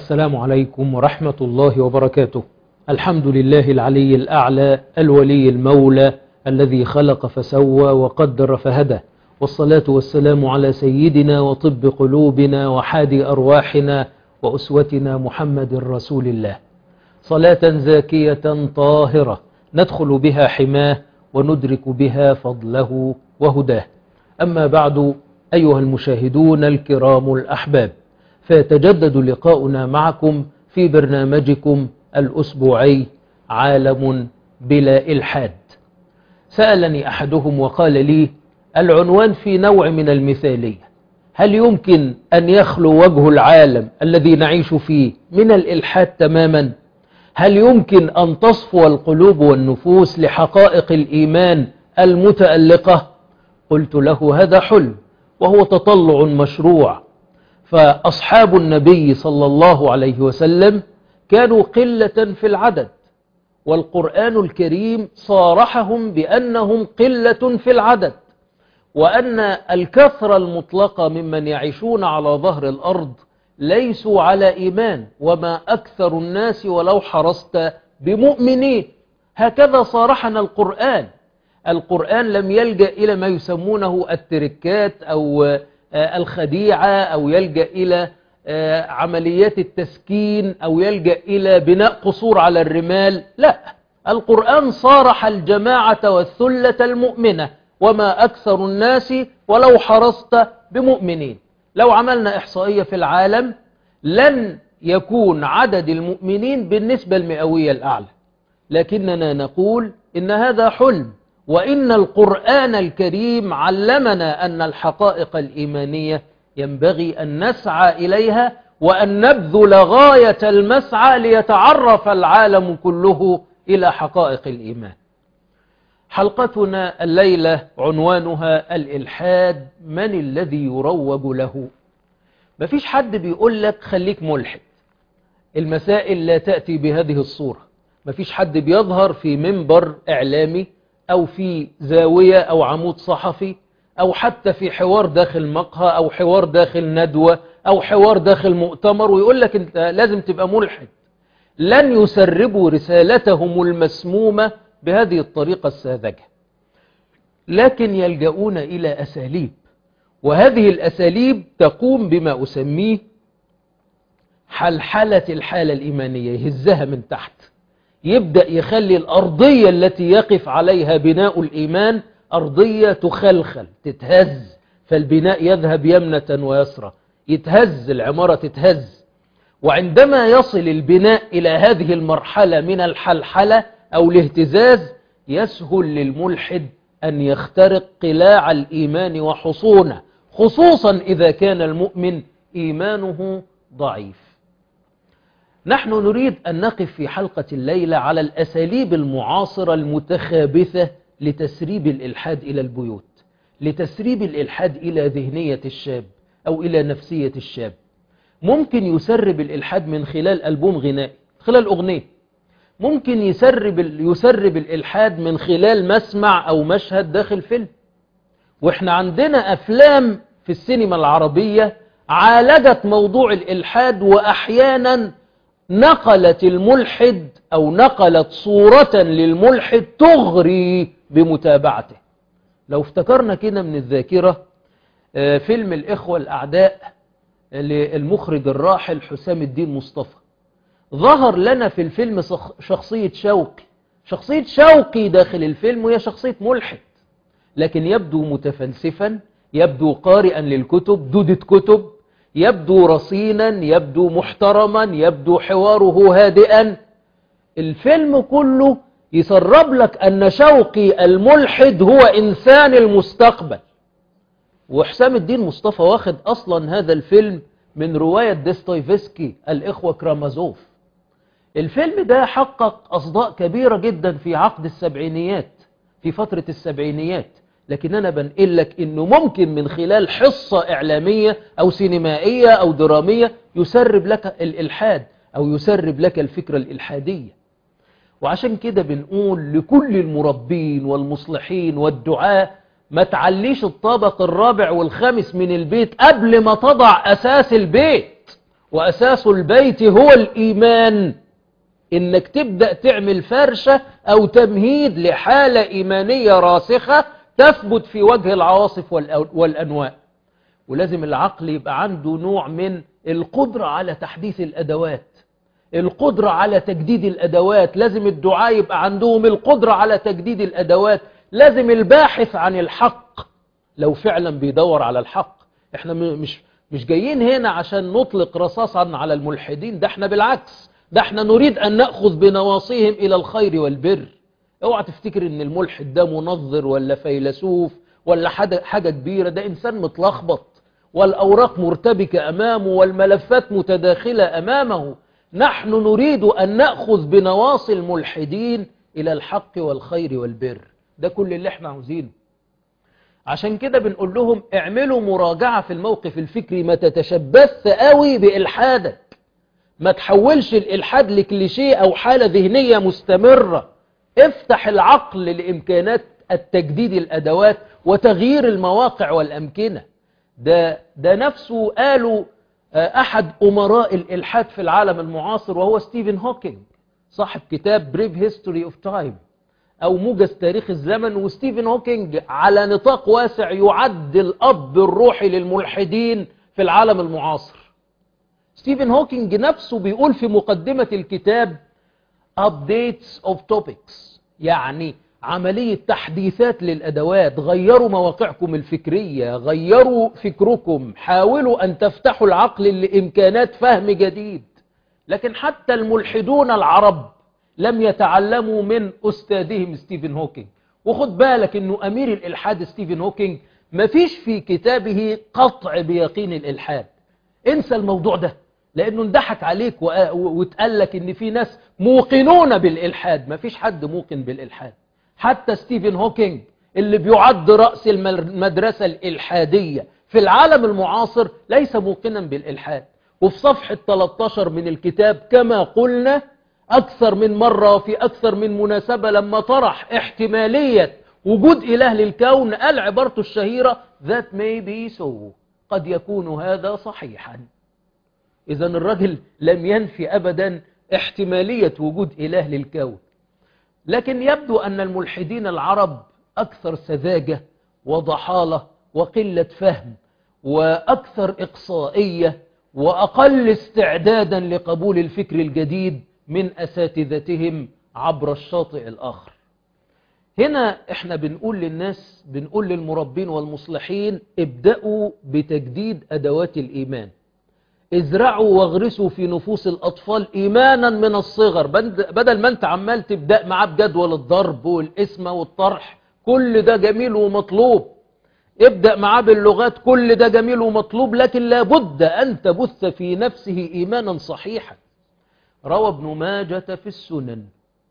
السلام عليكم ورحمة الله وبركاته الحمد لله العلي الأعلى الولي المولى الذي خلق فسوى وقدر فهدى والصلاة والسلام على سيدنا وطب قلوبنا وحادي أرواحنا وأسوتنا محمد رسول الله صلاة زاكية طاهرة ندخل بها حماه وندرك بها فضله وهداه أما بعد أيها المشاهدون الكرام الأحباب فيتجدد لقاؤنا معكم في برنامجكم الأسبوعي عالم بلا إلحاد سألني أحدهم وقال لي العنوان في نوع من المثالية هل يمكن أن يخلو وجه العالم الذي نعيش فيه من الإلحاد تماما هل يمكن أن تصفو القلوب والنفوس لحقائق الإيمان المتألقة قلت له هذا حلم وهو تطلع مشروع فأصحاب النبي صلى الله عليه وسلم كانوا قلة في العدد والقرآن الكريم صارحهم بأنهم قلة في العدد وأن الكثرة المطلقة ممن يعيشون على ظهر الأرض ليسوا على إيمان وما أكثر الناس ولو حرصت بمؤمنين هكذا صارحنا القرآن القرآن لم يلجأ إلى ما يسمونه التركات أو الخديعة أو يلجأ إلى عمليات التسكين أو يلجأ إلى بناء قصور على الرمال لا القرآن صارح الجماعة والثلة المؤمنة وما أكثر الناس ولو حرصت بمؤمنين لو عملنا إحصائية في العالم لن يكون عدد المؤمنين بالنسبة المئوية الأعلى لكننا نقول إن هذا حلم وإن القرآن الكريم علمنا أن الحقائق الإيمانية ينبغي أن نسعى إليها وأن نبذل غاية المسعى ليتعرف العالم كله إلى حقائق الإيمان حلقتنا الليلة عنوانها الإلحاد من الذي يروج له مفيش حد بيقول لك خليك ملحد المسائل لا تأتي بهذه الصورة مفيش حد بيظهر في منبر إعلامي أو في زاوية أو عمود صحفي أو حتى في حوار داخل مقهى أو حوار داخل ندوة أو حوار داخل مؤتمر ويقول لك أنت لازم تبقى ملحد لن يسربوا رسالتهم المسمومة بهذه الطريقة الساذجة لكن يلجؤون إلى أساليب وهذه الأساليب تقوم بما أسميه حلحلة الحالة الإيمانية يهزها من تحت يبدأ يخلي الأرضية التي يقف عليها بناء الإيمان أرضية تخلخل تتهز فالبناء يذهب يمنة ويسرى يتهز العمارة تتهز وعندما يصل البناء إلى هذه المرحلة من الحلحلة أو الاهتزاز يسهل للملحد أن يخترق قلاع الإيمان وحصونه خصوصا إذا كان المؤمن إيمانه ضعيف نحن نريد أن نقف في حلقة الليلة على الأساليب المعاصرة المتخابثة لتسريب الإلحاد إلى البيوت لتسريب الإلحاد إلى ذهنية الشاب أو إلى نفسية الشاب ممكن يسرب الإلحاد من خلال ألبوم غنائي خلال أغنية ممكن يسرب, يسرب الإلحاد من خلال مسمع أو مشهد داخل فيلم وإحنا عندنا أفلام في السينما العربية عالجت موضوع الإلحاد وأحيانا نقلت الملحد أو نقلت صورة للملحد تغري بمتابعته لو افتكرنا كده من الذاكرة فيلم الإخوة الأعداء للمخرج الراحل حسام الدين مصطفى ظهر لنا في الفيلم شخصية شوقي شخصية شوقي داخل الفيلم وهي شخصية ملحد لكن يبدو متفلسفا يبدو قارئا للكتب دودة كتب يبدو رصينا يبدو محترما يبدو حواره هادئا الفيلم كله يسرب لك أن شوقي الملحد هو إنسان المستقبل وحسام الدين مصطفى واخد أصلا هذا الفيلم من رواية ديستويفسكي الإخوة كرامازوف الفيلم ده حقق أصداء كبيرة جدا في عقد السبعينيات في فترة السبعينيات لكن أنا بنقل لك إنه ممكن من خلال حصة إعلامية أو سينمائية أو درامية يسرب لك الإلحاد أو يسرب لك الفكرة الإلحادية وعشان كده بنقول لكل المربين والمصلحين والدعاء ما تعليش الطابق الرابع والخامس من البيت قبل ما تضع أساس البيت وأساس البيت هو الإيمان إنك تبدأ تعمل فرشة أو تمهيد لحالة إيمانية راسخة تثبت في وجه العواصف والأنواء ولازم العقل يبقى عنده نوع من القدرة على تحديث الأدوات القدرة على تجديد الأدوات لازم الدعاء يبقى عندهم القدرة على تجديد الأدوات لازم الباحث عن الحق لو فعلا بيدور على الحق احنا مش مش جايين هنا عشان نطلق رصاصا على الملحدين ده احنا بالعكس ده احنا نريد أن نأخذ بنواصيهم إلى الخير والبر اوعى تفتكر ان الملحد ده منظر ولا فيلسوف ولا حاجة كبيرة ده إنسان متلخبط والأوراق مرتبكة أمامه والملفات متداخلة أمامه نحن نريد أن نأخذ بنواصي الملحدين إلى الحق والخير والبر ده كل اللي احنا عاوزينه عشان كده بنقول لهم اعملوا مراجعة في الموقف الفكري ما تتشبث قوي بإلحادك ما تحولش الإلحاد لكليشيه أو حالة ذهنية مستمرة افتح العقل لإمكانات التجديد الأدوات وتغيير المواقع والأمكنة ده, ده نفسه قالوا أحد أمراء الإلحاد في العالم المعاصر وهو ستيفن هوكينج صاحب كتاب بريف هيستوري اوف تايم أو موجز تاريخ الزمن وستيفن هوكينج على نطاق واسع يعد الأب الروحي للملحدين في العالم المعاصر ستيفن هوكينج نفسه بيقول في مقدمة الكتاب updates of topics يعني عملية تحديثات للأدوات غيروا مواقعكم الفكرية غيروا فكركم حاولوا أن تفتحوا العقل لإمكانات فهم جديد لكن حتى الملحدون العرب لم يتعلموا من أستاذهم ستيفن هوكينج وخد بالك أنه أمير الإلحاد ستيفن هوكينج ما فيش في كتابه قطع بيقين الإلحاد انسى الموضوع ده لأنه اندحك عليك واتقال لك أن في ناس موقنون بالإلحاد ما فيش حد موقن بالإلحاد حتى ستيفن هوكينج اللي بيعد رأس المدرسة الإلحادية في العالم المعاصر ليس موقنا بالإلحاد وفي صفحة 13 من الكتاب كما قلنا أكثر من مرة وفي أكثر من مناسبة لما طرح احتمالية وجود إله للكون قال عبارته الشهيرة that may be so قد يكون هذا صحيحا إذا الرجل لم ينفي أبدا احتمالية وجود إله للكون لكن يبدو أن الملحدين العرب أكثر سذاجة وضحالة وقلة فهم وأكثر إقصائية وأقل استعدادا لقبول الفكر الجديد من أساتذتهم عبر الشاطئ الآخر هنا احنا بنقول للناس بنقول للمربين والمصلحين ابدأوا بتجديد أدوات الإيمان ازرعوا واغرسوا في نفوس الأطفال إيمانا من الصغر بدل ما انت عمال تبدأ معاه بجدول الضرب والاسم والطرح كل ده جميل ومطلوب ابدأ معاه باللغات كل ده جميل ومطلوب لكن لابد أن تبث في نفسه إيمانا صحيحا روى ابن ماجة في السنن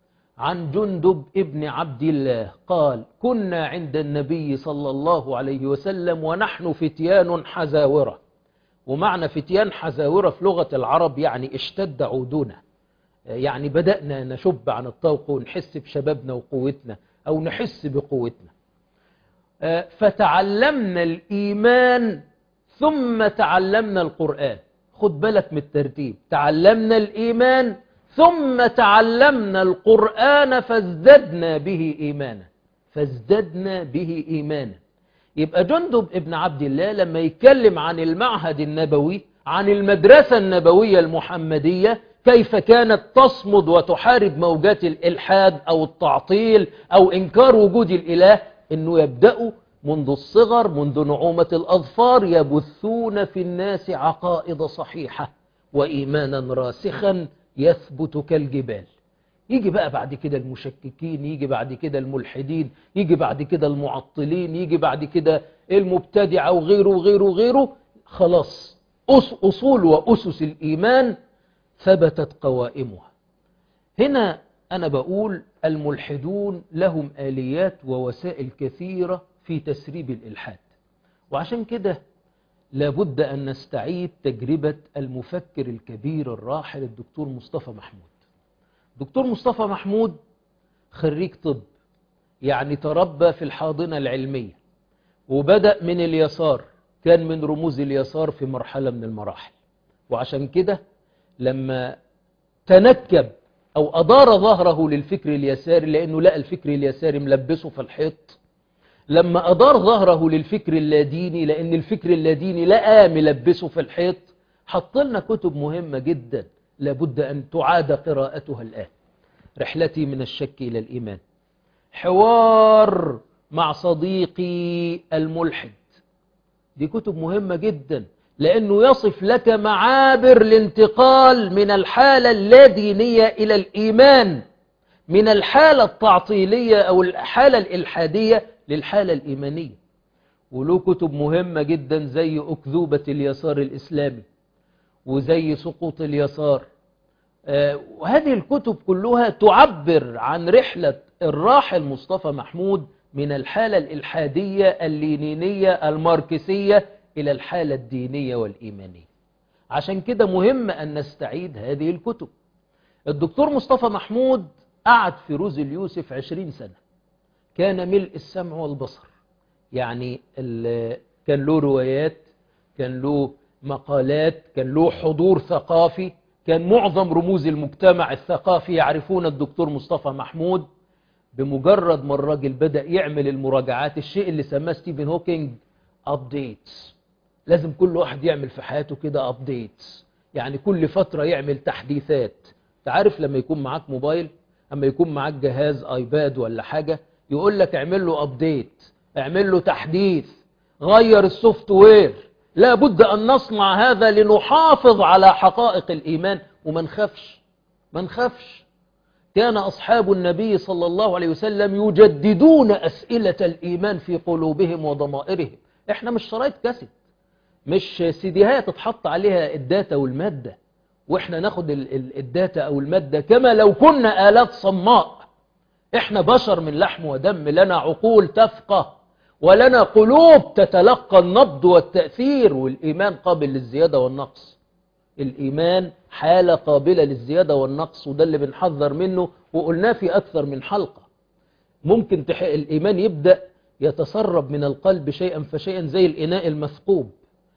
عن جندب ابن عبد الله قال كنا عند النبي صلى الله عليه وسلم ونحن فتيان حزاورة ومعنى فتيان حزاورة في لغة العرب يعني اشتد عودنا يعني بدأنا نشب عن الطوق ونحس بشبابنا وقوتنا أو نحس بقوتنا فتعلمنا الإيمان ثم تعلمنا القرآن خد بالك من الترتيب تعلمنا الإيمان ثم تعلمنا القرآن فازددنا به إيمانا فازددنا به إيمانا يبقى جندب ابن عبد الله لما يتكلم عن المعهد النبوي عن المدرسة النبوية المحمدية كيف كانت تصمد وتحارب موجات الإلحاد أو التعطيل أو إنكار وجود الإله إنه يبدأوا منذ الصغر منذ نعومة الأظفار يبثون في الناس عقائد صحيحة وإيمانا راسخا يثبت كالجبال يجي بقى بعد كده المشككين يجي بعد كده الملحدين يجي بعد كده المعطلين يجي بعد كده المبتدع وغيره وغيره وغيره خلاص أصول وأسس الإيمان ثبتت قوائمها هنا أنا بقول الملحدون لهم آليات ووسائل كثيرة في تسريب الإلحاد وعشان كده لابد أن نستعيد تجربة المفكر الكبير الراحل الدكتور مصطفى محمود دكتور مصطفى محمود خريج طب يعني تربى في الحاضنة العلمية وبدأ من اليسار كان من رموز اليسار في مرحلة من المراحل وعشان كده لما تنكب أو أدار ظهره للفكر اليساري لأنه لقى الفكر اليساري ملبسه في الحيط لما أدار ظهره للفكر اللاديني لأن الفكر اللاديني لقى ملبسه في الحيط حط لنا كتب مهمة جدا لابد أن تعاد قراءتها الآن رحلتي من الشك إلى الإيمان حوار مع صديقي الملحد دي كتب مهمة جدا لأنه يصف لك معابر الانتقال من الحالة اللادينية إلى الإيمان من الحالة التعطيلية أو الحالة الإلحادية للحالة الإيمانية وله كتب مهمة جدا زي أكذوبة اليسار الإسلامي وزي سقوط اليسار آه وهذه الكتب كلها تعبر عن رحلة الراحل مصطفى محمود من الحالة الإلحادية اللينينية الماركسية إلى الحالة الدينية والإيمانية عشان كده مهم أن نستعيد هذه الكتب الدكتور مصطفى محمود قعد في روز اليوسف عشرين سنة كان ملء السمع والبصر يعني كان له روايات كان له مقالات كان له حضور ثقافي كان معظم رموز المجتمع الثقافي يعرفون الدكتور مصطفى محمود بمجرد ما الراجل بدأ يعمل المراجعات الشيء اللي سماه ستيفن هوكينج ابديتس لازم كل واحد يعمل في حياته كده ابديتس يعني كل فترة يعمل تحديثات تعرف لما يكون معاك موبايل اما يكون معاك جهاز ايباد ولا حاجة يقول لك اعمل له ابديت اعمل له تحديث غير السوفت وير لا بد ان نصنع هذا لنحافظ على حقائق الايمان وما نخافش ما نخافش كان أصحاب النبي صلى الله عليه وسلم يجددون أسئلة الإيمان في قلوبهم وضمائرهم احنا مش شرايط كاسيت مش سيديهات تتحط عليها الداتا والمادة واحنا ناخد الداتا أو المادة كما لو كنا آلات صماء احنا بشر من لحم ودم لنا عقول تفقه ولنا قلوب تتلقى النبض والتأثير والإيمان قابل للزيادة والنقص الإيمان حالة قابلة للزيادة والنقص وده اللي بنحذر منه وقلناه في أكثر من حلقة ممكن تحقق الإيمان يبدأ يتسرب من القلب شيئا فشيئا زي الإناء المثقوب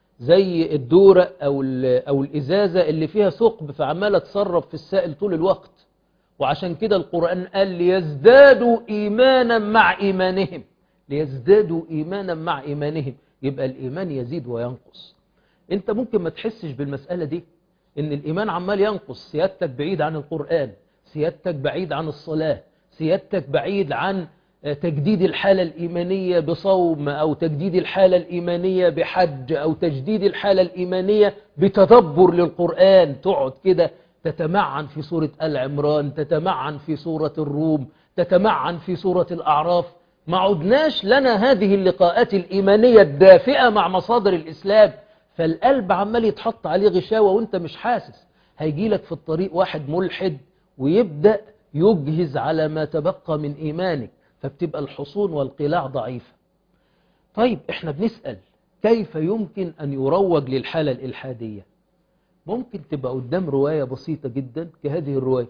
زي الدورة أو, أو الإزازة اللي فيها ثقب فعمالة تسرب في السائل طول الوقت وعشان كده القرآن قال ليزدادوا إيمانا مع إيمانهم ليزدادوا إيمانا مع إيمانهم يبقى الإيمان يزيد وينقص انت ممكن ما تحسش بالمسألة دي ان الايمان عمال ينقص سيادتك بعيد عن القرآن سيادتك بعيد عن الصلاة سيادتك بعيد عن تجديد الحالة الإيمانية بصوم أو تجديد الحالة الإيمانية بحج أو تجديد الحالة الإيمانية بتدبر للقرآن تقعد كده تتمعن في سورة آل عمران تتمعن في سورة الروم تتمعن في سورة الأعراف ما عدناش لنا هذه اللقاءات الإيمانية الدافئة مع مصادر الإسلام فالقلب عمال يتحط عليه غشاوة وانت مش حاسس هيجي لك في الطريق واحد ملحد ويبدأ يجهز على ما تبقى من إيمانك فبتبقى الحصون والقلاع ضعيفة طيب احنا بنسأل كيف يمكن أن يروج للحالة الإلحادية ممكن تبقى قدام رواية بسيطة جدا كهذه الرواية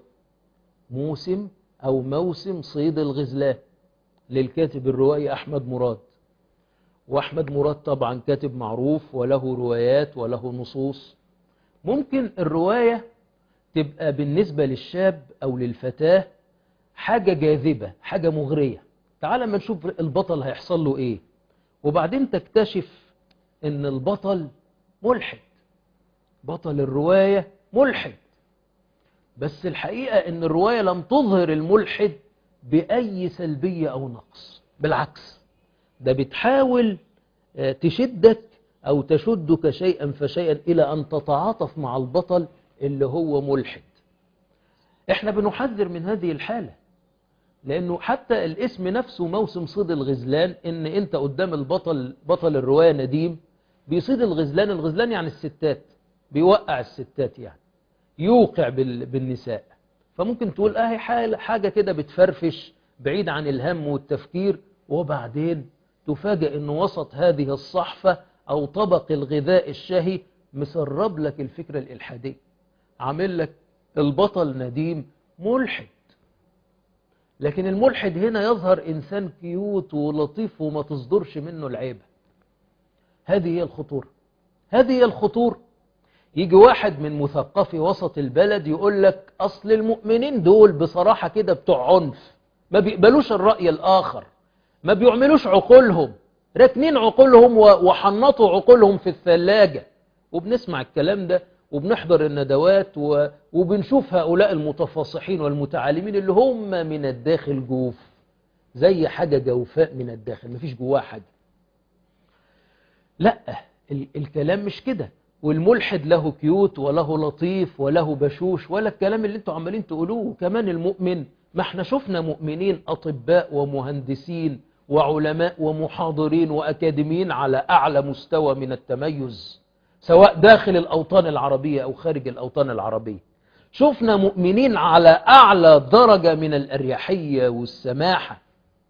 موسم أو موسم صيد الغزلان للكاتب الروائي أحمد مراد وأحمد مراد طبعا كاتب معروف وله روايات وله نصوص ممكن الرواية تبقى بالنسبة للشاب أو للفتاة حاجة جاذبة حاجة مغرية تعال ما نشوف البطل هيحصل له إيه وبعدين تكتشف إن البطل ملحد بطل الرواية ملحد بس الحقيقة إن الرواية لم تظهر الملحد بأي سلبية أو نقص بالعكس ده بتحاول تشدك أو تشدك شيئا فشيئا إلى أن تتعاطف مع البطل اللي هو ملحد احنا بنحذر من هذه الحالة لأنه حتى الاسم نفسه موسم صيد الغزلان إن أنت قدام البطل بطل الرواية نديم بيصيد الغزلان الغزلان يعني الستات بيوقع الستات يعني يوقع بالنساء فممكن تقول اهي حاجة كده بتفرفش بعيد عن الهم والتفكير وبعدين تفاجئ ان وسط هذه الصحفة او طبق الغذاء الشهي مسرب لك الفكرة الالحادية عامل لك البطل نديم ملحد لكن الملحد هنا يظهر انسان كيوت ولطيف وما تصدرش منه العيبة هذه هي الخطورة هذه هي الخطورة يجي واحد من مثقفي وسط البلد يقول لك أصل المؤمنين دول بصراحة كده بتوع عنف ما بيقبلوش الرأي الآخر ما بيعملوش عقولهم راكنين عقولهم وحنطوا عقولهم في الثلاجة وبنسمع الكلام ده وبنحضر الندوات وبنشوف هؤلاء المتفاصحين والمتعالمين اللي هم من الداخل جوف زي حاجة جوفاء من الداخل مفيش جواها حاجة لا الكلام مش كده والملحد له كيوت وله لطيف وله بشوش ولا الكلام اللي انتوا عمالين تقولوه كمان المؤمن ما احنا شفنا مؤمنين أطباء ومهندسين وعلماء ومحاضرين وأكاديميين على أعلى مستوى من التميز سواء داخل الأوطان العربية أو خارج الأوطان العربية شفنا مؤمنين على أعلى درجة من الأريحية والسماحة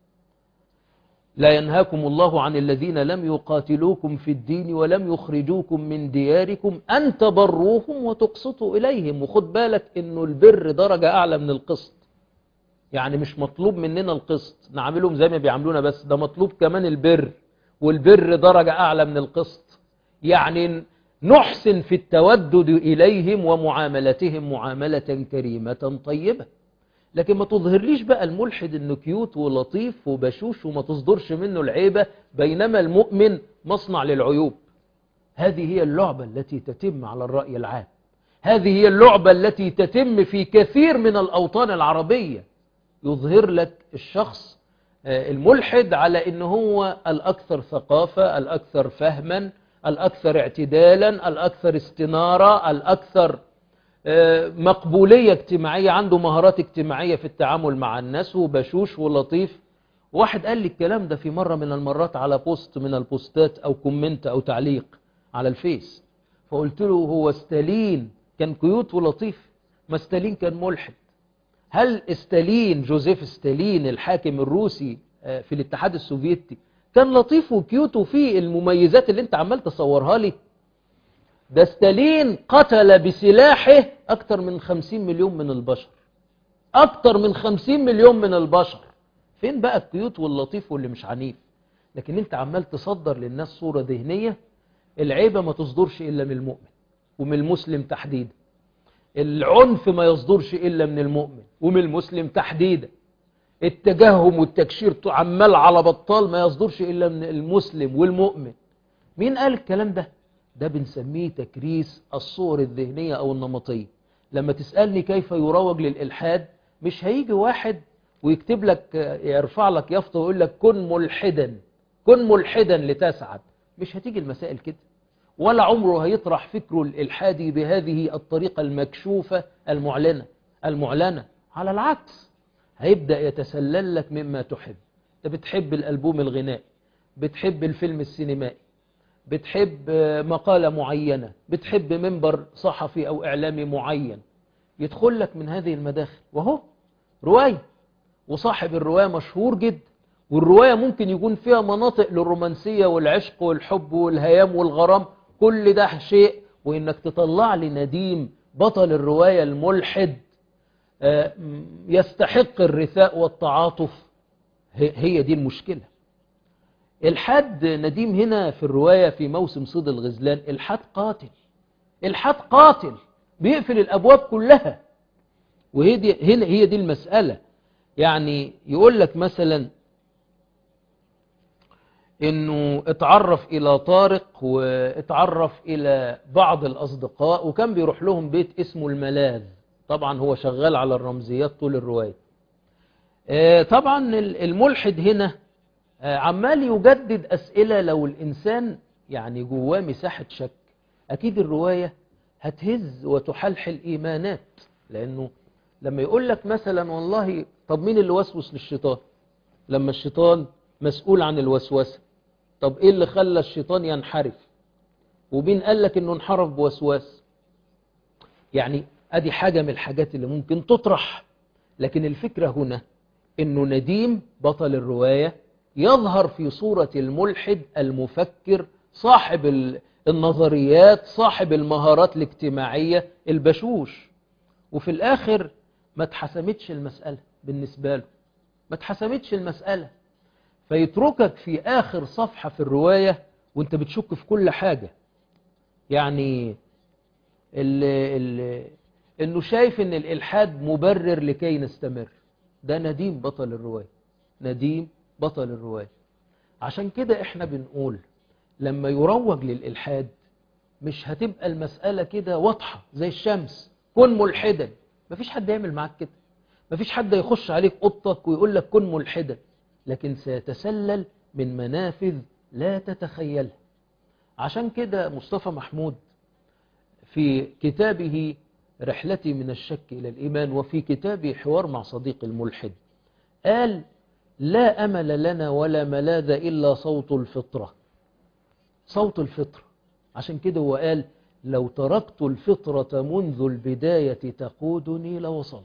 لا ينهاكم الله عن الذين لم يقاتلوكم في الدين ولم يخرجوكم من دياركم أن تبروهم وتقسطوا إليهم وخد بالك أنه البر درجة أعلى من القسط يعني مش مطلوب مننا القسط نعملهم زي ما بيعملونا بس ده مطلوب كمان البر والبر درجة أعلى من القسط يعني نحسن في التودد إليهم ومعاملتهم معاملة كريمة طيبة لكن ما تظهرليش بقى الملحد انه كيوت ولطيف وبشوش وما تصدرش منه العيبة بينما المؤمن مصنع للعيوب هذه هي اللعبة التي تتم على الرأي العام هذه هي اللعبة التي تتم في كثير من الأوطان العربية يظهر لك الشخص الملحد على انه هو الأكثر ثقافة الأكثر فهما الأكثر اعتدالا الأكثر استنارة الأكثر مقبولية اجتماعية عنده مهارات اجتماعية في التعامل مع الناس وبشوش ولطيف واحد قال لي الكلام ده في مرة من المرات على بوست من البوستات أو كومنت أو تعليق على الفيس فقلت له هو ستالين كان كيوت ولطيف ما ستالين كان ملحد هل ستالين جوزيف ستالين الحاكم الروسي في الاتحاد السوفيتي كان لطيف وكيوت وفيه المميزات اللي انت عمال تصورها لي ده ستالين قتل بسلاحه أكثر من خمسين مليون من البشر أكثر من خمسين مليون من البشر فين بقى الكيوت واللطيف واللي مش عنيف لكن انت عمال تصدر للناس صورة ذهنية العيبة ما تصدرش إلا من المؤمن ومن المسلم تحديدا العنف ما يصدرش إلا من المؤمن ومن المسلم تحديدا التجهم والتكشير عمال على بطال ما يصدرش إلا من المسلم والمؤمن مين قال الكلام ده ده بنسميه تكريس الصور الذهنية أو النمطية لما تسألني كيف يروج للإلحاد مش هيجي واحد ويكتب لك يرفع لك يافطة ويقول لك كن ملحدا كن ملحدا لتسعد مش هتيجي المسائل كده ولا عمره هيطرح فكره الإلحادي بهذه الطريقة المكشوفة المعلنة المعلنة على العكس هيبدأ يتسلل لك مما تحب انت بتحب الألبوم الغنائي بتحب الفيلم السينمائي بتحب مقالة معينة بتحب منبر صحفي أو إعلامي معين يدخل لك من هذه المداخل وهو رواية وصاحب الرواية مشهور جدا والرواية ممكن يكون فيها مناطق للرومانسية والعشق والحب والهيام والغرام كل ده شيء وإنك تطلع لي نديم بطل الرواية الملحد يستحق الرثاء والتعاطف هي دي المشكلة الحد نديم هنا في الرواية في موسم صيد الغزلان الحد قاتل الحد قاتل بيقفل الأبواب كلها وهي دي هنا هي دي المسألة يعني يقول لك مثلا انه اتعرف الى طارق واتعرف الى بعض الاصدقاء وكان بيروح لهم بيت اسمه الملاذ طبعا هو شغال على الرمزيات طول الرواية طبعا الملحد هنا عمال يجدد أسئلة لو الإنسان يعني جواه مساحة شك أكيد الرواية هتهز وتحلحل إيمانات لأنه لما يقول لك مثلا والله طب مين اللي وسوس للشيطان لما الشيطان مسؤول عن الوسوسة طب إيه اللي خلى الشيطان ينحرف ومين قال لك إنه انحرف بوسواس يعني أدي حاجة من الحاجات اللي ممكن تطرح لكن الفكرة هنا إنه نديم بطل الرواية يظهر في صورة الملحد المفكر صاحب النظريات صاحب المهارات الاجتماعية البشوش وفي الآخر ما اتحسمتش المسألة بالنسبة له ما اتحسمتش المسألة فيتركك في آخر صفحة في الرواية وانت بتشك في كل حاجة يعني اللي اللي انه شايف ان الالحاد مبرر لكي نستمر ده نديم بطل الرواية نديم بطل الرواية عشان كده احنا بنقول لما يروج للإلحاد مش هتبقى المسألة كده واضحة زي الشمس كن ملحدا مفيش حد يعمل معاك كده مفيش حد يخش عليك اوضتك ويقول لك كن ملحدا لكن سيتسلل من منافذ لا تتخيلها عشان كده مصطفى محمود في كتابه رحلتي من الشك إلى الإيمان وفي كتابه حوار مع صديق الملحد قال لا أمل لنا ولا ملاذ إلا صوت الفطرة صوت الفطرة عشان كده هو قال لو تركت الفطرة منذ البداية تقودني لوصلت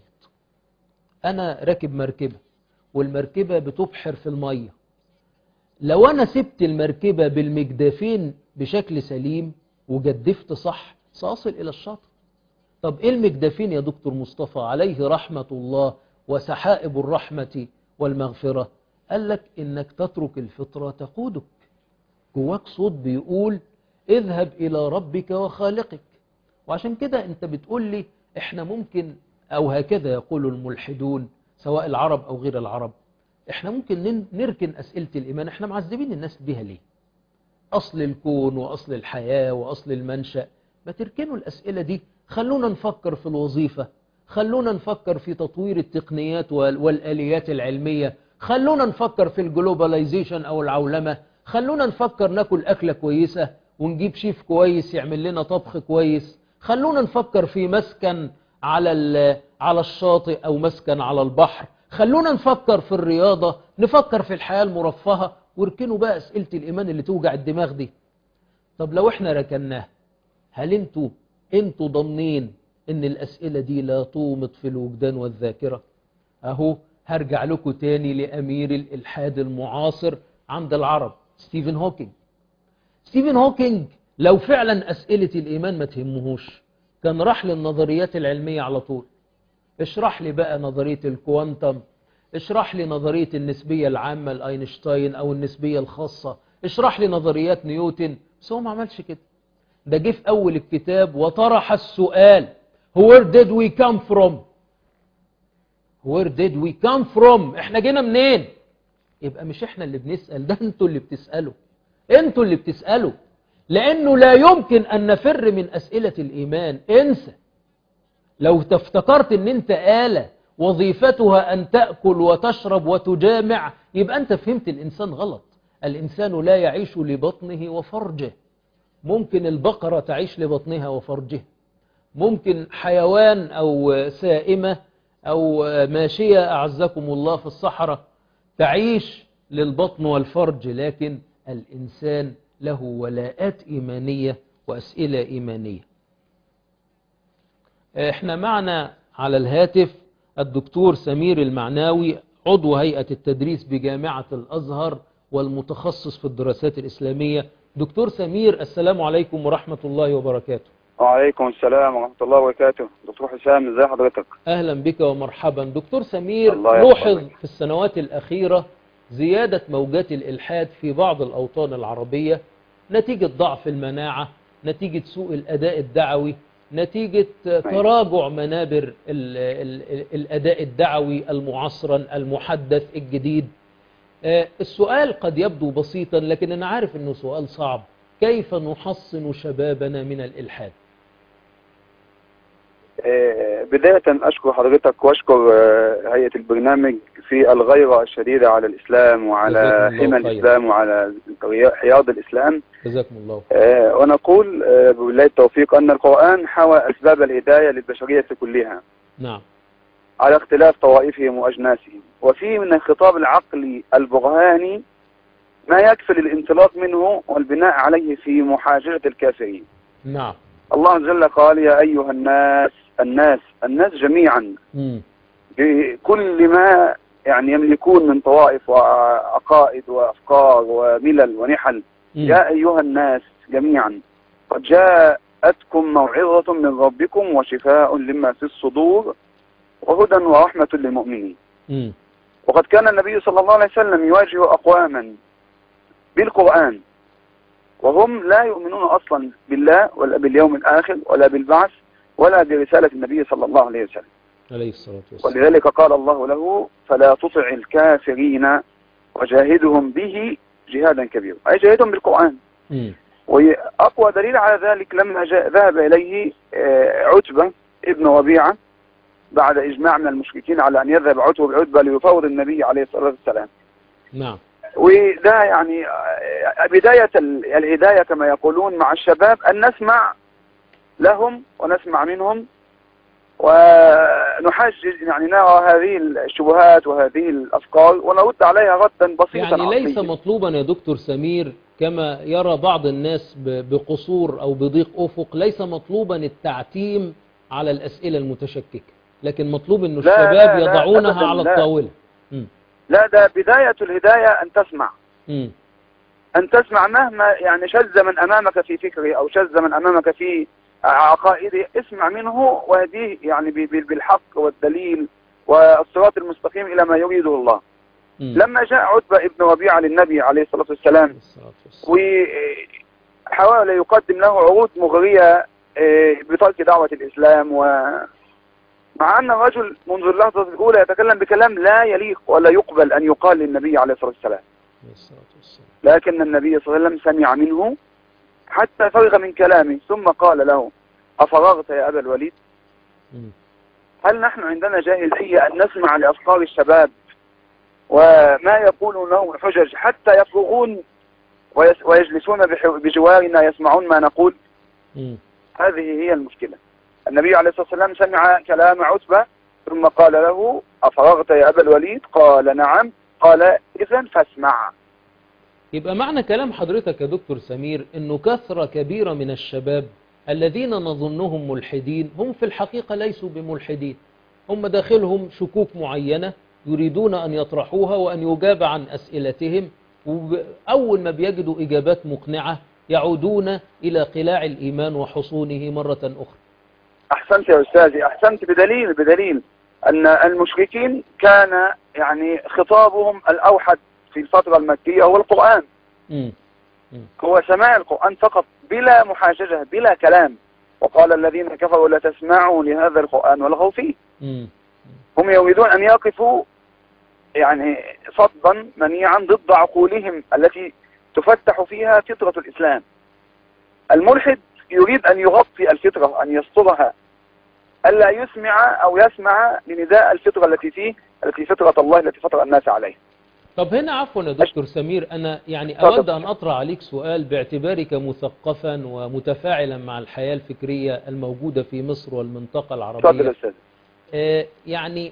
أنا راكب مركبة والمركبة بتبحر في المية لو أنا سبت المركبة بالمجدافين بشكل سليم وجدفت صح سأصل إلى الشاطئ طب إيه المجدافين يا دكتور مصطفى عليه رحمة الله وسحائب الرحمة والمغفرة قال لك إنك تترك الفطرة تقودك جواك صوت بيقول اذهب إلى ربك وخالقك وعشان كده أنت بتقول لي إحنا ممكن أو هكذا يقول الملحدون سواء العرب أو غير العرب إحنا ممكن نركن أسئلة الإيمان إحنا معذبين الناس بيها ليه أصل الكون وأصل الحياة وأصل المنشأ ما تركنوا الأسئلة دي خلونا نفكر في الوظيفة خلونا نفكر في تطوير التقنيات والآليات العلمية خلونا نفكر في الجلوباليزيشن أو العولمة خلونا نفكر ناكل أكلة كويسة ونجيب شيف كويس يعمل لنا طبخ كويس خلونا نفكر في مسكن على على الشاطئ أو مسكن على البحر خلونا نفكر في الرياضة نفكر في الحياة المرفهة واركنوا بقى أسئلة الإيمان اللي توجع الدماغ دي طب لو احنا ركناه هل انتوا انتوا ضامنين ان الأسئلة دي لا تومط في الوجدان والذاكرة اهو هرجع لكم تاني لأمير الإلحاد المعاصر عند العرب ستيفن هوكينج ستيفن هوكينج لو فعلا أسئلة الإيمان ما تهمهوش كان راح للنظريات العلمية على طول اشرح لي بقى نظرية الكوانتم اشرح لي نظرية النسبية العامة لأينشتاين أو النسبية الخاصة اشرح لي نظريات نيوتن بس هو ما عملش كده ده جه في أول الكتاب وطرح السؤال where did we come from where did we come from احنا جينا منين يبقى مش احنا اللي بنسأل ده انتوا اللي بتسألوا انتوا اللي بتسألوا لانه لا يمكن ان نفر من اسئلة الايمان انسى لو تفتكرت ان انت آلة وظيفتها ان تأكل وتشرب وتجامع يبقى انت فهمت الانسان غلط الانسان لا يعيش لبطنه وفرجه ممكن البقرة تعيش لبطنها وفرجها ممكن حيوان أو سائمة أو ماشية أعزكم الله في الصحراء تعيش للبطن والفرج لكن الإنسان له ولاءات إيمانية وأسئلة إيمانية احنا معنا على الهاتف الدكتور سمير المعناوي عضو هيئة التدريس بجامعة الأزهر والمتخصص في الدراسات الإسلامية دكتور سمير السلام عليكم ورحمة الله وبركاته وعليكم السلام ورحمة الله وبركاته دكتور حسام ازي حضرتك أهلا بك ومرحبا دكتور سمير الله لوحظ يحفظك. في السنوات الأخيرة زيادة موجات الإلحاد في بعض الأوطان العربية نتيجة ضعف المناعة نتيجة سوء الأداء الدعوي نتيجة تراجع منابر ال ال ال الأداء الدعوي المعصرا المحدث الجديد آه، السؤال قد يبدو بسيطا لكن أنا عارف أنه سؤال صعب كيف نحصن شبابنا من الإلحاد آه، بداية أشكر حضرتك وأشكر آه، هيئة البرنامج في الغيرة الشديدة على الإسلام وعلى جزاكم الله حمى خيرا. الإسلام وعلى حياض الإسلام جزاكم الله آه، ونقول آه، بالله التوفيق أن القرآن حوى أسباب الهداية للبشرية كلها نعم على اختلاف طوائفهم وأجناسهم وفيه من الخطاب العقلي البرهاني ما يكفي للانطلاق منه والبناء عليه في محاجرة الكافرين نعم الله جل قال يا أيها الناس الناس الناس جميعا مم. بكل ما يعني يملكون من طوائف وعقائد وأفكار وملل ونحل مم. يا أيها الناس جميعا قد جاءتكم موعظة من ربكم وشفاء لما في الصدور وهدى ورحمة للمؤمنين مم. وقد كان النبي صلى الله عليه وسلم يواجه أقواما بالقرآن وهم لا يؤمنون أصلا بالله ولا باليوم الآخر ولا بالبعث ولا برسالة النبي صلى الله عليه وسلم عليه الصلاة والسلام ولذلك قال الله له فلا تطع الكافرين وجاهدهم به جهادا كبيرا أي جاهدهم بالقرآن مم. وأقوى دليل على ذلك لما جاء ذهب إليه آه، عتبة ابن ربيعة بعد إجماع من المشركين على أن يذهب عتبة بعتبة ليفاوض النبي عليه الصلاة والسلام نعم وده يعني آه، بداية ال- الهداية كما يقولون مع الشباب أن نسمع لهم ونسمع منهم ونحجج يعني نرى هذه الشبهات وهذه الأفكار ونرد عليها ردا بسيطا يعني ليس عقليا. مطلوبا يا دكتور سمير كما يرى بعض الناس ب- بقصور أو بضيق أفق ليس مطلوبا التعتيم على الأسئلة المتشككة لكن مطلوب أن لا، الشباب لا، لا، يضعونها أبداً على لا. الطاولة مم. لا ده بداية الهداية أن تسمع مم. أن تسمع مهما يعني شذ من أمامك في فكره أو شذ من أمامك في عقائده اسمع منه واهديه يعني ب- ب- بالحق والدليل والصراط المستقيم إلى ما يريده الله مم. لما جاء عتبة ابن ربيعة للنبي عليه الصلاة والسلام الصلاة والسلام. وحاول يقدم له عروض مغرية آه، بترك دعوة الإسلام و مع أن الرجل منذ اللحظة الأولى يتكلم بكلام لا يليق ولا يقبل أن يقال للنبي عليه الصلاة والسلام عليه الصلاة والسلام. لكن النبي صلى الله عليه وسلم سمع منه حتى فرغ من كلامه ثم قال له أفرغت يا أبا الوليد مم. هل نحن عندنا جاهزية أن نسمع لأفكار الشباب وما يقولونه من حجج حتى يفرغون ويس- ويجلسون بح- بجوارنا يسمعون ما نقول مم. هذه هي المشكلة النبي عليه الصلاة والسلام سمع كلام عتبة ثم قال له أفرغت يا أبا الوليد قال نعم قال إذا فاسمع يبقى معنى كلام حضرتك يا دكتور سمير انه كثرة كبيرة من الشباب الذين نظنهم ملحدين هم في الحقيقة ليسوا بملحدين هم داخلهم شكوك معينة يريدون أن يطرحوها وأن يجاب عن أسئلتهم وأول ما بيجدوا إجابات مقنعة يعودون إلى قلاع الإيمان وحصونه مرة أخرى أحسنت يا أستاذي أحسنت بدليل بدليل أن المشركين كان يعني خطابهم الأوحد في الفترة المكية هو القرآن مم. مم. هو سماع القرآن فقط بلا محاججة بلا كلام وقال الذين كفروا لا تسمعوا لهذا القرآن والغوا فيه مم. هم يريدون أن يقفوا يعني صدا منيعا ضد عقولهم التي تفتح فيها فطرة الإسلام الملحد يريد أن يغطي الفطرة أن يسترها ألا يسمع أو يسمع لنداء الفطرة التي فيه التي فطرة الله التي فطر الناس عليه طب هنا عفوا يا دكتور سمير أنا يعني اتفضل. أود أن أطرح عليك سؤال باعتبارك مثقفا ومتفاعلا مع الحياة الفكرية الموجودة في مصر والمنطقة تفضل يا العربية أستاذ آه، يعني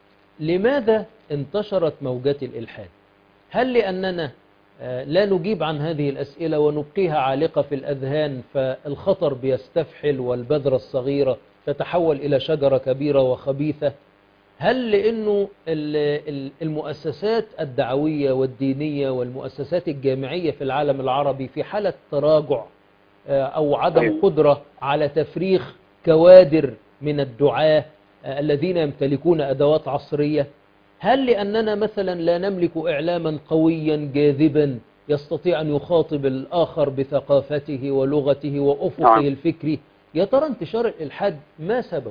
لماذا انتشرت موجات الإلحاد هل لأننا آه، لا نجيب عن هذه الأسئلة ونبقيها عالقة في الأذهان فالخطر بيستفحل والبذرة الصغيرة تتحول إلى شجرة كبيرة وخبيثة هل لأنه ال- ال- المؤسسات الدعوية والدينية والمؤسسات الجامعية في العالم العربي في حالة تراجع آه، أو عدم أيوة. قدرة على تفريغ كوادر من الدعاة آه، الذين يمتلكون أدوات عصرية هل لأننا مثلا لا نملك إعلاما قويا جاذبا يستطيع أن يخاطب الآخر بثقافته ولغته وأفقه نعم. الفكري يا ترى انتشار الإلحاد ما سببه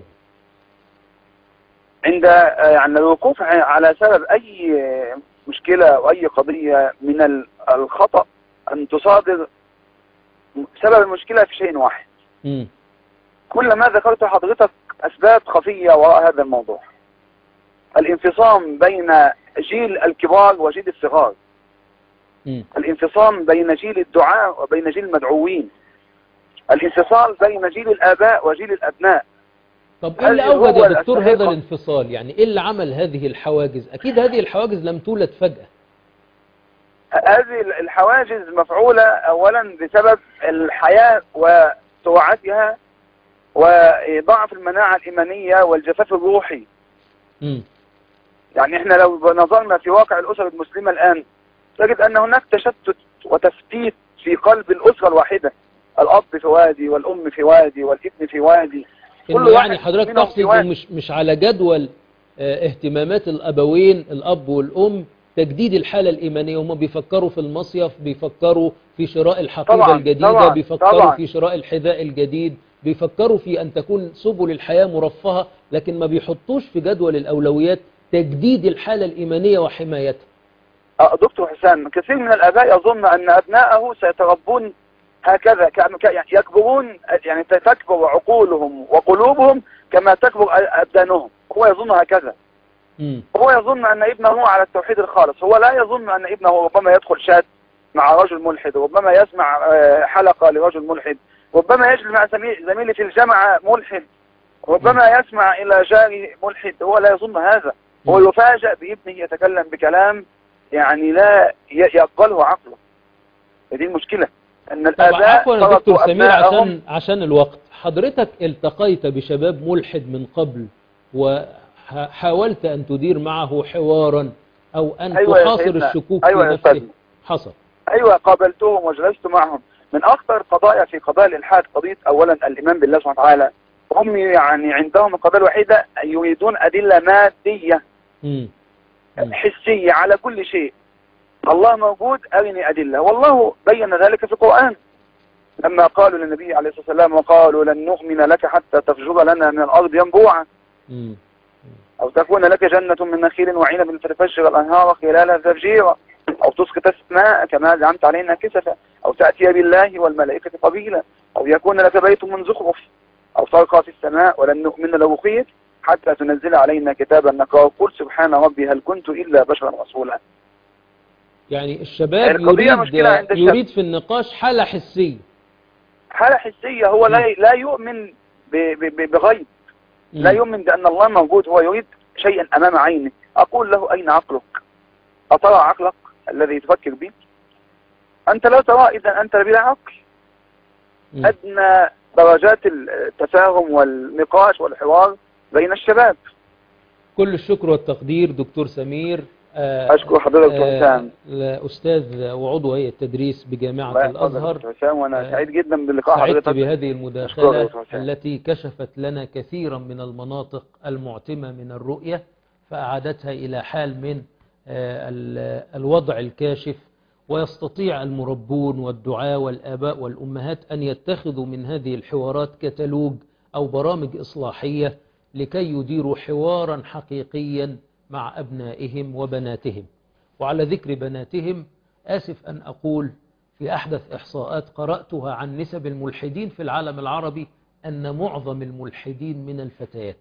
عند آه، يعني الوقوف ع- على سبب أي آه، مشكلة أو أي قضية من ال- الخطأ أن تصادر سبب المشكلة في شيء واحد مم. كل ما ذكرت حضرتك أسباب خفية وراء هذا الموضوع الانفصام بين جيل الكبار وجيل الصغار مم. الانفصام بين جيل الدعاء وبين جيل المدعوين الانفصال بين جيل الآباء وجيل الأبناء طب ايه اللي هذه اوجد هو يا دكتور الأسباب هذا الخ- الانفصال يعني ايه اللي عمل هذه الحواجز اكيد هذه الحواجز لم تولد فجأة هذه الحواجز مفعولة أولا بسبب الحياة وسرعتها وضعف المناعة الإيمانية والجفاف الروحي مم. يعني احنا لو نظرنا في واقع الأسر المسلمة الآن تجد أن هناك تشتت وتفتيت في قلب الأسرة الواحدة الأب في وادي والأم في وادي والابن في وادي كل إنه واحد يعني حضرتك منهم تقصد في إنه وادي. مش مش على جدول آه، اهتمامات الابوين الاب والام تجديد الحالة الإيمانية هم بيفكروا في المصيف بيفكروا في شراء الحقيبة طبعاً، الجديدة طبعاً، بيفكروا طبعاً. في شراء الحذاء الجديد بيفكروا في أن تكون سبل الحياة مرفهة لكن ما بيحطوش في جدول الأولويات تجديد الحالة الإيمانية وحمايتها آه، دكتور حسام كثير من الآباء يظن أن أبناءه سيتربون هكذا كأن- ك- يعني يكبرون يعني تكبر عقولهم وقلوبهم كما تكبر أ- أبدانهم هو يظن هكذا مم. هو يظن أن ابنه على التوحيد الخالص هو لا يظن أن ابنه ربما يدخل شات مع رجل ملحد ربما يسمع آه، حلقة لرجل ملحد ربما يجلس مع زميل- زميلي في الجامعة ملحد ربما يسمع إلى جاري ملحد هو لا يظن هذا هو مم. يفاجأ بابنه يتكلم بكلام يعني لا ي- يقبله عقله دي المشكلة أن طب الآباء عفوا يا تركوا دكتور سمير أبنائهم عشان عشان الوقت حضرتك التقيت بشباب ملحد من قبل وحاولت أن تدير معه حوارا أو أن أيوة يا تحاصر سيدنا. الشكوك أيوة في يا نفسه أستاذنا. حصل أيوة قابلتهم وجلست معهم من أخطر القضايا في قضايا الإلحاد قضية أولا الإيمان بالله سبحانه وتعالى هم يعني عندهم القضايا الوحيدة يريدون أدلة مادية مم. مم. حسية على كل شيء الله موجود أرني أدلة والله بين ذلك في القرآن لما قالوا للنبي عليه الصلاة والسلام وقالوا لن نؤمن لك حتى تفجر لنا من الأرض ينبوعا مم. أو تكون لك جنة من نخيل وعنب فتفجر الأنهار خلالها تفجيرا أو تسقط السماء كما زعمت علينا كسفا أو تأتي بالله والملائكة قبيلا أو يكون لك بيت من زخرف أو ترقى في السماء ولن نؤمن له خير حتى تنزل علينا كتابا نقرأه قل سبحان ربي هل كنت إلا بشرا رسولا يعني الشباب القضية يريد مشكلة عند الشاب. يريد في النقاش حالة حسية حالة حسية هو لا لا يؤمن ب- ب- ب- بغيب لا مم. يؤمن بأن الله موجود هو يريد شيئا أمام عينه أقول له أين عقلك أترى عقلك الذي تفكر به أنت لا ترى إذا أنت بلا عقل مم. أدنى درجات التفاهم والنقاش والحوار بين الشباب كل الشكر والتقدير دكتور سمير آه، أشكر حضرتك دكتور آه، حسام الأستاذ وعضو هيئة التدريس الله بجامعة يحفظك الأزهر دكتور حسام وأنا آه، سعيد جدا بلقاء سعدت حضرتك بهذه أشكرك المداخلة دكتور حسام. التي كشفت لنا كثيرا من المناطق المعتمة من الرؤية فأعادتها إلى حال من آه، ال- الوضع الكاشف ويستطيع المربون والدعاة والآباء والأمهات أن يتخذوا من هذه الحوارات كتالوج أو برامج إصلاحية لكي يديروا حوارا حقيقيا مع أبنائهم وبناتهم وعلى ذكر بناتهم آسف أن أقول في أحدث إحصاءات قرأتها عن نسب الملحدين في العالم العربي أن معظم الملحدين من الفتيات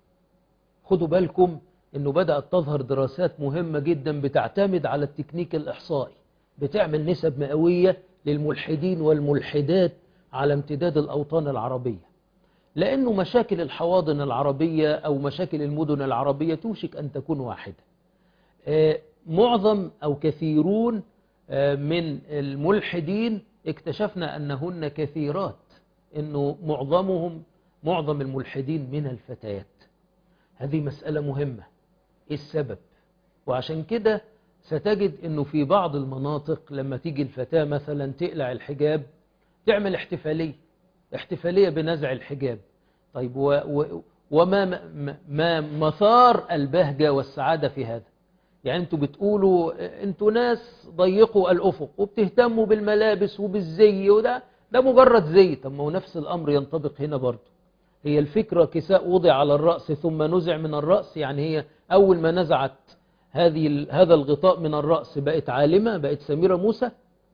خدوا بالكم أنه بدأت تظهر دراسات مهمة جدا بتعتمد على التكنيك الإحصائي بتعمل نسب مئوية للملحدين والملحدات على امتداد الأوطان العربية لأنه مشاكل الحواضن العربية أو مشاكل المدن العربية توشك أن تكون واحدة آه، معظم أو كثيرون آه، من الملحدين اكتشفنا أنهن كثيرات أنه معظمهم معظم الملحدين من الفتيات هذه مسألة مهمة إيه السبب وعشان كده ستجد أنه في بعض المناطق لما تيجي الفتاة مثلا تقلع الحجاب تعمل احتفالية احتفالية بنزع الحجاب طيب و و وما ما, ما مثار البهجة والسعادة في هذا يعني انتوا بتقولوا انتوا ناس ضيقوا الأفق وبتهتموا بالملابس وبالزي وده ده مجرد زي طب ما هو نفس الأمر ينطبق هنا برضه هي الفكرة كساء وضع على الرأس ثم نزع من الرأس يعني هي أول ما نزعت هذه ال- هذا الغطاء من الرأس بقت عالمة بقت سميرة موسى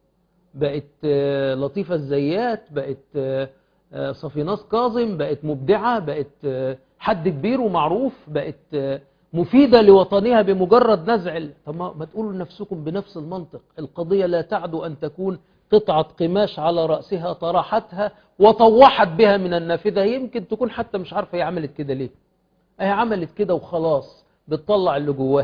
بقت آه، لطيفة الزيات بقت آه، آه، صفيناس كاظم بقت مبدعة بقت آه، حد كبير ومعروف بقت آه، مفيدة لوطنها بمجرد نزع ال- طب ما ما تقولوا لنفسكم بنفس المنطق القضية لا تعدو أن تكون قطعة قماش على رأسها طرحتها وطوحت بها من النافذة يمكن تكون حتى مش عارفة هي عملت كده ليه هي عملت كده وخلاص بتطلع اللي جواها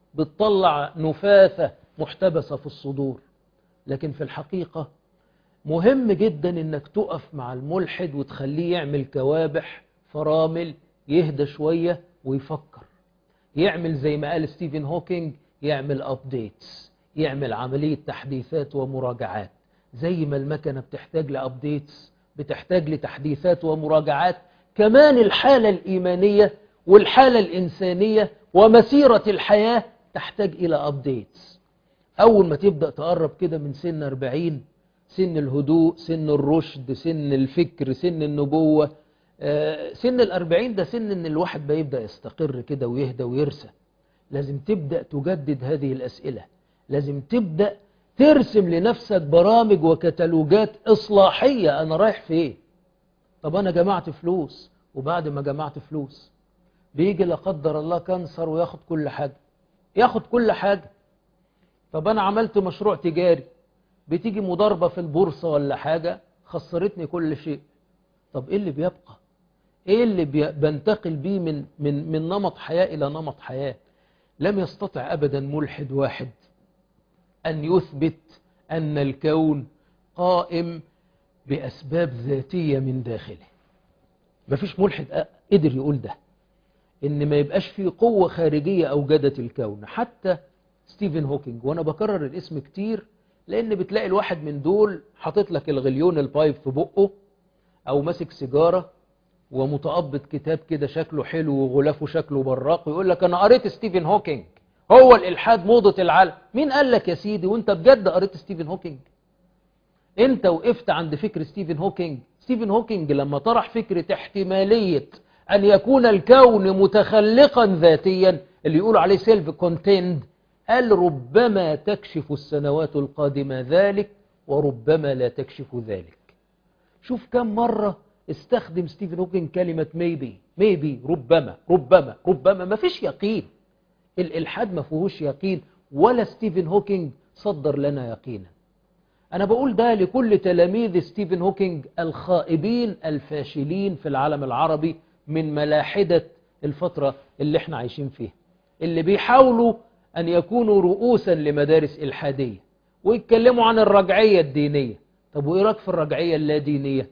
بتطلع نفاثة محتبسة في الصدور لكن في الحقيقة مهم جدا انك تقف مع الملحد وتخليه يعمل كوابح فرامل يهدى شوية ويفكر يعمل زي ما قال ستيفن هوكينج يعمل ابديتس يعمل عملية تحديثات ومراجعات زي ما المكنة بتحتاج لابديتس بتحتاج لتحديثات ومراجعات كمان الحالة الإيمانية والحالة الإنسانية ومسيرة الحياة تحتاج إلى أبديتس أول ما تبدأ تقرب كده من سن 40 سن الهدوء سن الرشد سن الفكر سن النبوة آه، سن الأربعين ده سن إن الواحد بيبدأ يستقر كده ويهدى ويرسى لازم تبدأ تجدد هذه الأسئلة لازم تبدأ ترسم لنفسك برامج وكتالوجات إصلاحية أنا رايح فين طب أنا جمعت فلوس وبعد ما جمعت فلوس بيجي لا قدر الله كانسر وياخد كل حاجة ياخد كل حاجة طب أنا عملت مشروع تجاري بتيجي مضاربة في البورصة ولا حاجة خسرتني كل شيء طب إيه اللي بيبقى إيه اللي بي- بنتقل بيه من, من, من نمط حياة إلى نمط حياة لم يستطع أبدا ملحد واحد أن يثبت أن الكون قائم بأسباب ذاتية من داخله مفيش ملحد أ- قدر يقول ده إن ما يبقاش في قوة خارجية أوجدت الكون حتى ستيفن هوكينج وأنا بكرر الاسم كتير لأن بتلاقي الواحد من دول حاطط لك الغليون البايب في بقه أو ماسك سيجارة ومتقبض كتاب كده شكله حلو وغلافه شكله براق ويقول لك أنا قريت ستيفن هوكينج هو الإلحاد موضة العالم مين قال لك يا سيدي وانت بجد قريت ستيفن هوكينج انت وقفت عند فكر ستيفن هوكينج ستيفن هوكينج لما طرح فكرة احتمالية أن يكون الكون متخلقا ذاتيا اللي يقولوا عليه سيلف كونتيند قال ربما تكشف السنوات القادمة ذلك وربما لا تكشف ذلك شوف كم مرة استخدم ستيفن هوكينج كلمة maybe maybe ربما ربما ربما ما فيش يقين الإلحاد ما فيهوش يقين ولا ستيفن هوكينج صدر لنا يقينا أنا بقول ده لكل تلاميذ ستيفن هوكينج الخائبين الفاشلين في العالم العربي من ملاحدة الفترة اللي احنا عايشين فيها اللي بيحاولوا أن يكونوا رؤوسا لمدارس إلحادية ويتكلموا عن الرجعية الدينية طب وإيه رأيك في الرجعية اللادينية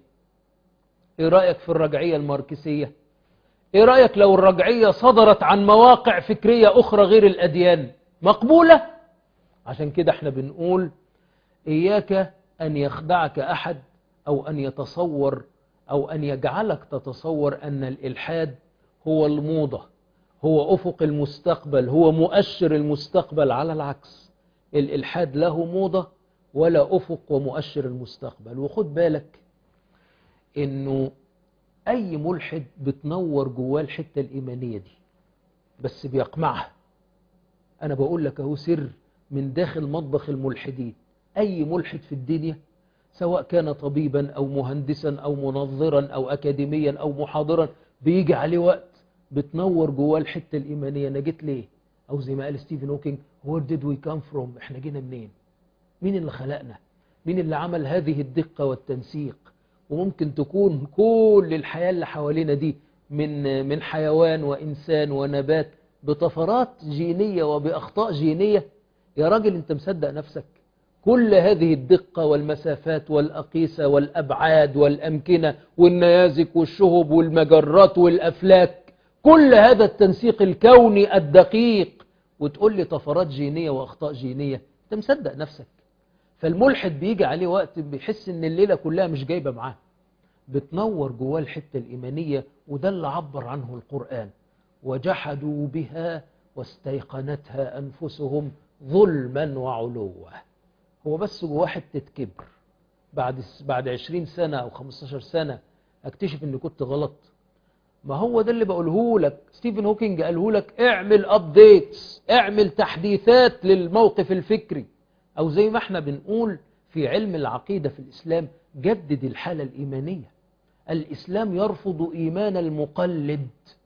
إيه رأيك في الرجعية الماركسية إيه رأيك لو الرجعية صدرت عن مواقع فكرية أخرى غير الأديان مقبولة عشان كده احنا بنقول إياك أن يخدعك أحد أو أن يتصور أو أن يجعلك تتصور أن الإلحاد هو الموضة هو أفق المستقبل هو مؤشر المستقبل على العكس الإلحاد له موضة ولا أفق ومؤشر المستقبل وخد بالك إنه أي ملحد بتنور جواه الحتة الإيمانية دي بس بيقمعها أنا بقول لك أهو سر من داخل مطبخ الملحدين أي ملحد في الدنيا سواء كان طبيبا أو مهندسا أو منظرا أو أكاديميا أو محاضرا بيجي عليه وقت بتنور جواه الحتة الإيمانية أنا جيت ليه أو زي ما قال ستيفن هوكينج where did we come from إحنا جينا منين مين اللي خلقنا مين اللي عمل هذه الدقة والتنسيق وممكن تكون كل الحياة اللي حوالينا دي من من حيوان وإنسان ونبات بطفرات جينية وبأخطاء جينية يا راجل انت مصدق نفسك كل هذه الدقة والمسافات والأقيسة والأبعاد والأمكنة والنيازك والشهب والمجرات والأفلاك كل هذا التنسيق الكوني الدقيق وتقول لي طفرات جينية وأخطاء جينية انت مصدق نفسك فالملحد بيجي عليه وقت بيحس ان الليلة كلها مش جايبة معاه بتنور جواه الحتة الإيمانية وده اللي عبر عنه القرآن وجحدوا بها واستيقنتها أنفسهم ظلما وعلوا هو بس جواه حتة كبر بعد بعد 20 سنة أو 15 سنة أكتشف إني كنت غلط ما هو ده اللي بقوله لك ستيفن هوكينج قاله لك اعمل ابديتس اعمل تحديثات للموقف الفكري أو زي ما احنا بنقول في علم العقيدة في الإسلام جدد الحالة الإيمانية الإسلام يرفض إيمان المقلد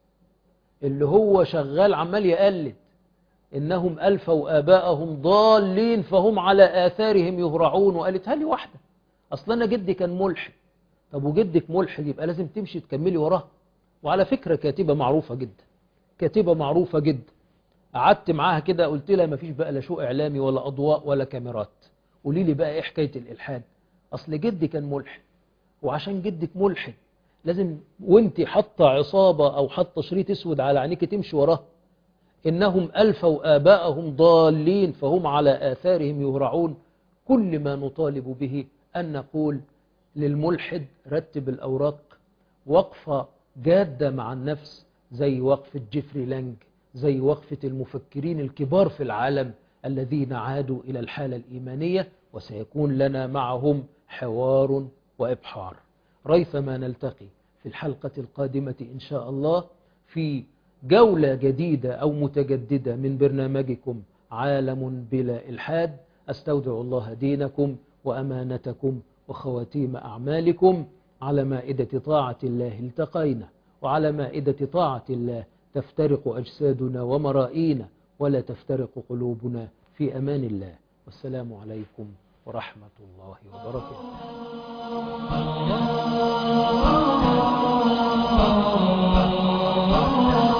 اللي هو شغال عمال يقلد إنهم ألفوا آباءهم ضالين فهم على آثارهم يهرعون وقالتها لي واحدة أصلا أنا جدي كان ملحد طب وجدك ملحد يبقى لازم تمشي تكملي وراه وعلى فكرة كاتبة معروفة جدا كاتبة معروفة جدا قعدت معاها كده قلت لها مفيش بقى لا شو إعلامي ولا أضواء ولا كاميرات قولي لي بقى إيه حكاية الإلحاد أصل جدي كان ملحد وعشان جدك ملحد لازم وانت حاطه عصابة أو حاطه شريط اسود على عينيك تمشي وراه إنهم ألفوا آباءهم ضالين فهم على آثارهم يهرعون كل ما نطالب به أن نقول للملحد رتب الأوراق وقفة جادة مع النفس زي وقفة جيفري لانج زي وقفة المفكرين الكبار في العالم الذين عادوا إلى الحالة الإيمانية وسيكون لنا معهم حوار وإبحار ريثما نلتقي في الحلقة القادمة إن شاء الله في جولة جديدة أو متجددة من برنامجكم عالم بلا إلحاد أستودع الله دينكم وأمانتكم وخواتيم أعمالكم على مائدة طاعة الله التقينا وعلى مائدة طاعة الله تفترق أجسادنا ومرائينا ولا تفترق قلوبنا في أمان الله والسلام عليكم ورحمة الله وبركاته